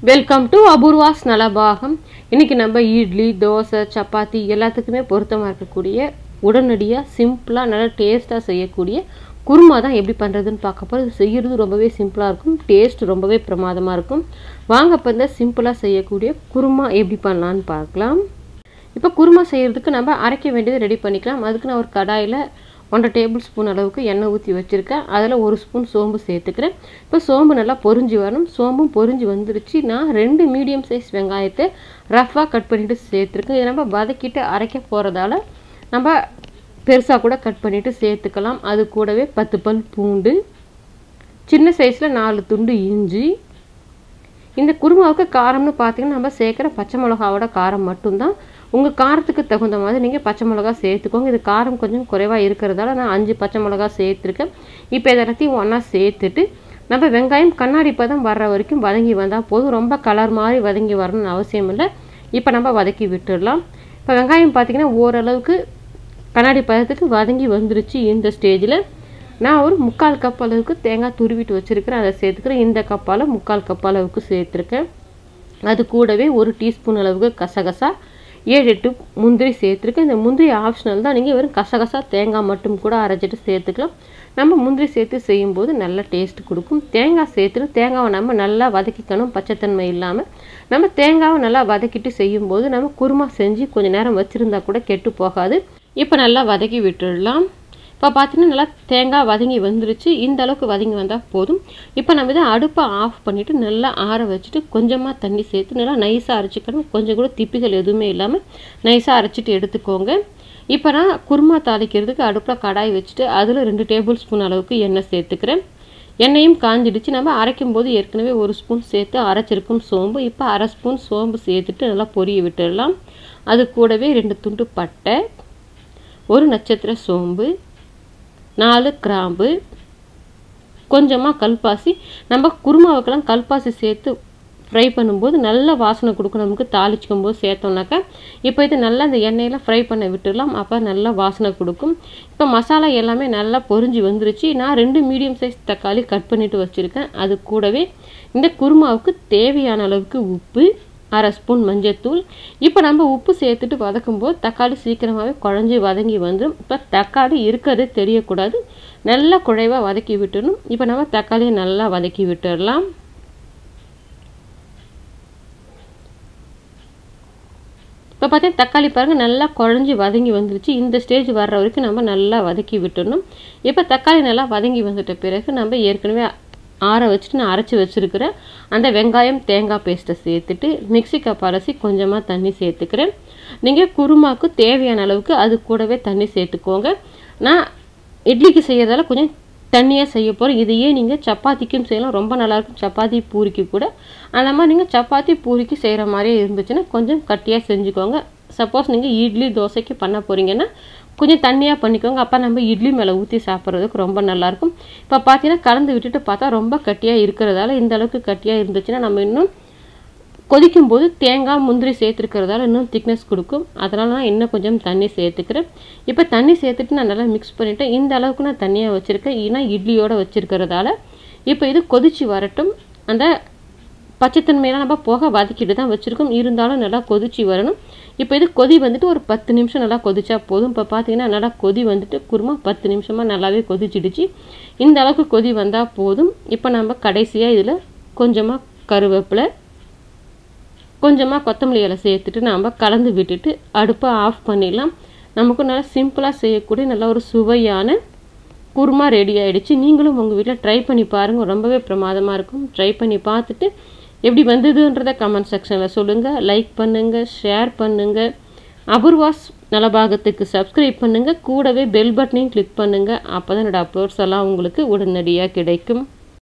welcome to Apoorva's நலபாகம் இன்னைக்கு நம்ம இட்லி தோசை சப்பாத்தி எல்லாத்துக்குமே பொருத்தமாக இருக்கக்கூடிய உடனடியாக சிம்பிளாக நல்லா டேஸ்ட்டாக செய்யக்கூடிய குருமா தான் எப்படி பண்ணுறதுன்னு பார்க்க போகிறோம் இது செய்கிறது ரொம்பவே சிம்பிளாக இருக்கும் டேஸ்ட் ரொம்பவே பிரமாதமாக இருக்கும் வாங்க இப்போ இந்த சிம்பிளாக செய்யக்கூடிய குருமா எப்படி பண்ணலான்னு பார்க்கலாம் இப்போ குருமா செய்கிறதுக்கு நம்ம அரைக்க வேண்டியதை ரெடி பண்ணிக்கலாம் அதுக்கு நான் ஒரு கடாயில் ஒன்றரை டேபிள் ஸ்பூன் அளவுக்கு எண்ணெய் ஊற்றி வச்சுருக்கேன் அதில் ஒரு ஸ்பூன் சோம்பு சேர்த்துக்கிறேன் இப்போ சோம்பு நல்லா பொரிஞ்சு வரணும் சோம்பும் பொரிஞ்சு வந்துருச்சு நான் ரெண்டு மீடியம் சைஸ் வெங்காயத்தை ரஃப்பாக கட் பண்ணிவிட்டு சேர்த்துருக்கேன் இதை நம்ம வதக்கிட்டு அரைக்க போகிறதால நம்ம பெருசாக கூட கட் பண்ணிவிட்டு சேர்த்துக்கலாம் அது கூடவே பத்து பல் பூண்டு சின்ன சைஸில் நாலு துண்டு இஞ்சி இந்த குருமாவுக்கு காரம்னு பார்த்தீங்கன்னா நம்ம சேர்க்குற பச்சை மிளகாவோட காரம் மட்டும்தான் உங்கள் காரத்துக்கு தகுந்த மாதிரி நீங்கள் பச்சை மிளகா சேர்த்துக்கோங்க இது காரம் கொஞ்சம் குறைவாக இருக்கிறதால நான் அஞ்சு பச்சை மிளகா சேர்த்துருக்கேன் இப்போ இதை எல்லாத்தையும் ஒன்றா சேர்த்துட்டு நம்ம வெங்காயம் கண்ணாடி பதம் வர்ற வரைக்கும் வதங்கி வந்தால் போதும் ரொம்ப கலர் மாதிரி வதங்கி வரணும்னு அவசியம் இல்லை இப்போ நம்ம வதக்கி விட்டுடலாம் இப்போ வெங்காயம் பார்த்திங்கன்னா ஓரளவுக்கு கண்ணாடி பதத்துக்கு வதங்கி வந்துருச்சு இந்த ஸ்டேஜில் நான் ஒரு முக்கால் கப் அளவுக்கு தேங்காய் துருவிட்டு வச்சுருக்கிறேன் அதை சேர்த்துக்கிறேன் இந்த கப்பால் முக்கால் கப் அளவுக்கு சேர்த்துருக்கேன் அது கூடவே ஒரு டீஸ்பூன் அளவுக்கு கசகசா ஏழு எட்டு முந்திரி சேர்த்துருக்கேன் இந்த முந்திரி ஆப்ஷனல் தான் நீங்கள் வெறும் கசகசா தேங்காய் மட்டும் கூட அரைச்சிட்டு சேர்த்துக்கலாம் நம்ம முந்திரி சேர்த்து செய்யும்போது நல்ல டேஸ்ட் கொடுக்கும் தேங்காய் சேர்த்துட்டு தேங்காவை நம்ம நல்லா வதக்கிக்கணும் பச்சைத்தன்மை இல்லாமல் நம்ம தேங்காவை நல்லா வதக்கிட்டு செய்யும்போது நம்ம குருமா செஞ்சு கொஞ்சம் நேரம் வச்சுருந்தா கூட கெட்டு போகாது இப்போ நல்லா வதக்கி விட்டுடலாம் இப்போ பார்த்தீங்கன்னா நல்லா தேங்காய் வதங்கி வந்துருச்சு இந்த அளவுக்கு வதங்கி வந்தால் போதும் இப்போ நம்ம இதை அடுப்பை ஆஃப் பண்ணிவிட்டு நல்லா ஆற வச்சுட்டு கொஞ்சமாக தண்ணி சேர்த்து நல்லா நைஸாக அரைச்சிக்கணும் கொஞ்சம் கூட திப்பிகள் எதுவுமே இல்லாமல் நைஸாக அரைச்சிட்டு எடுத்துக்கோங்க இப்போ நான் குருமா தாளிக்கிறதுக்கு அடுப்பில் கடாய் வச்சுட்டு அதில் ரெண்டு டேபிள் ஸ்பூன் அளவுக்கு எண்ணெய் சேர்த்துக்கிறேன் எண்ணெயும் காஞ்சிடுச்சு நம்ம அரைக்கும் போது ஏற்கனவே ஒரு ஸ்பூன் சேர்த்து அரைச்சிருக்கும் சோம்பு இப்போ அரை ஸ்பூன் சோம்பு சேர்த்துட்டு நல்லா பொரிய விட்டுடலாம் அது கூடவே ரெண்டு துண்டு பட்டை ஒரு நட்சத்திர சோம்பு நாலு கிராம்பு கொஞ்சமாக கல்பாசி நம்ம குருமாவுக்கெல்லாம் கல்பாசி சேர்த்து ஃப்ரை பண்ணும்போது நல்ல வாசனை கொடுக்கும் நமக்கு தாளிச்சிக்கும் போது சேர்த்தோம்னாக்கா இப்போ இது நல்லா இந்த எண்ணெயில் ஃப்ரை பண்ண விட்டுடலாம் அப்போ நல்லா வாசனை கொடுக்கும் இப்போ மசாலா எல்லாமே நல்லா பொரிஞ்சு வந்துருச்சு நான் ரெண்டு மீடியம் சைஸ் தக்காளி கட் பண்ணிவிட்டு வச்சுருக்கேன் அது கூடவே இந்த குருமாவுக்கு தேவையான அளவுக்கு உப்பு அரை ஸ்பூன் மஞ்சத்தூள் இப்போ நம்ம உப்பு சேர்த்துட்டு வதக்கும்போது தக்காளி சீக்கிரமாகவே குழஞ்சி வதங்கி வந்துடும் இப்போ தக்காளி இருக்கிறது தெரியக்கூடாது நல்லா குழைவாக வதக்கி விட்டுடணும் இப்போ நம்ம தக்காளியை நல்லா வதக்கி விட்டுடலாம் இப்போ பார்த்தீங்கன்னா தக்காளி பாருங்கள் நல்லா குழஞ்சி வதங்கி வந்துருச்சு இந்த ஸ்டேஜ் வர்ற வரைக்கும் நம்ம நல்லா வதக்கி விட்டுடணும் இப்போ தக்காளி நல்லா வதங்கி வந்துட்ட பிறகு நம்ம ஏற்கனவே ஆற வச்சுட்டு நான் அரைச்சி வச்சுருக்கிறேன் அந்த வெங்காயம் தேங்காய் பேஸ்ட்டை சேர்த்துட்டு மிக்சி கப் அரைச்சி கொஞ்சமாக தண்ணி சேர்த்துக்கிறேன் நீங்கள் குருமாவுக்கு தேவையான அளவுக்கு அது கூடவே தண்ணி சேர்த்துக்கோங்க நான் இட்லிக்கு செய்கிறதால கொஞ்சம் தண்ணியாக செய்ய போகிறோம் இதையே நீங்கள் சப்பாத்திக்கும் செய்யலாம் ரொம்ப நல்லாயிருக்கும் சப்பாத்தி பூரிக்கு கூட அந்த மாதிரி நீங்கள் சப்பாத்தி பூரிக்கு செய்கிற மாதிரியே இருந்துச்சுன்னா கொஞ்சம் கட்டியாக செஞ்சுக்கோங்க சப்போஸ் நீங்கள் இட்லி தோசைக்கு பண்ண போகிறீங்கன்னா கொஞ்சம் தண்ணியாக பண்ணிக்கோங்க அப்போ நம்ம இட்லி மேலே ஊற்றி சாப்பிட்றதுக்கு ரொம்ப நல்லாயிருக்கும் இப்போ பார்த்தீங்கன்னா கலந்து விட்டுட்டு பார்த்தா ரொம்ப கட்டியாக இருக்கிறதால இந்த அளவுக்கு கட்டியாக இருந்துச்சுன்னா நம்ம இன்னும் கொதிக்கும் போது தேங்காய் முந்திரி சேர்த்துருக்கிறதால இன்னும் திக்னஸ் கொடுக்கும் அதனால் நான் இன்னும் கொஞ்சம் தண்ணி சேர்த்துக்கிறேன் இப்போ தண்ணி சேர்த்துட்டு நான் நல்லா மிக்ஸ் பண்ணிவிட்டேன் இந்த அளவுக்கு நான் தண்ணியாக வச்சுருக்கேன் ஏன்னா இட்லியோடு வச்சுருக்கிறதால இப்போ இது கொதிச்சு வரட்டும் அந்த பச்சைத்தன்மையெல்லாம் நம்ம போக வதக்கிட்டு தான் வச்சுருக்கோம் இருந்தாலும் நல்லா கொதிச்சு வரணும் இப்போ இது கொதி வந்துட்டு ஒரு பத்து நிமிஷம் நல்லா கொதிச்சா போதும் இப்போ பார்த்தீங்கன்னா நல்லா கொதி வந்துட்டு குருமா பத்து நிமிஷமாக நல்லாவே கொதிச்சிடுச்சு இந்த அளவுக்கு கொதி வந்தால் போதும் இப்போ நம்ம கடைசியாக இதில் கொஞ்சமாக கருவேப்பிலை கொஞ்சமாக கொத்தமல்லி இலை சேர்த்துட்டு நாம் கலந்து விட்டுட்டு அடுப்பை ஆஃப் பண்ணிடலாம் நமக்கு நல்லா சிம்பிளாக செய்யக்கூடிய நல்ல ஒரு சுவையான குருமா ரெடி ஆகிடுச்சு நீங்களும் உங்கள் வீட்டில் ட்ரை பண்ணி பாருங்கள் ரொம்பவே பிரமாதமாக இருக்கும் ட்ரை பண்ணி பார்த்துட்டு எப்படி வந்ததுன்றத கமெண்ட் செக்ஷனில் சொல்லுங்கள் லைக் பண்ணுங்கள் ஷேர் பண்ணுங்கள் அபூர்வாஸ் நலபாகத்துக்கு சப்ஸ்கிரைப் பண்ணுங்கள் கூடவே பெல் பட்டனையும் கிளிக் பண்ணுங்கள் அப்போ தான் என்னோடய அப்லோட்ஸ் எல்லாம் உங்களுக்கு உடனடியாக கிடைக்கும்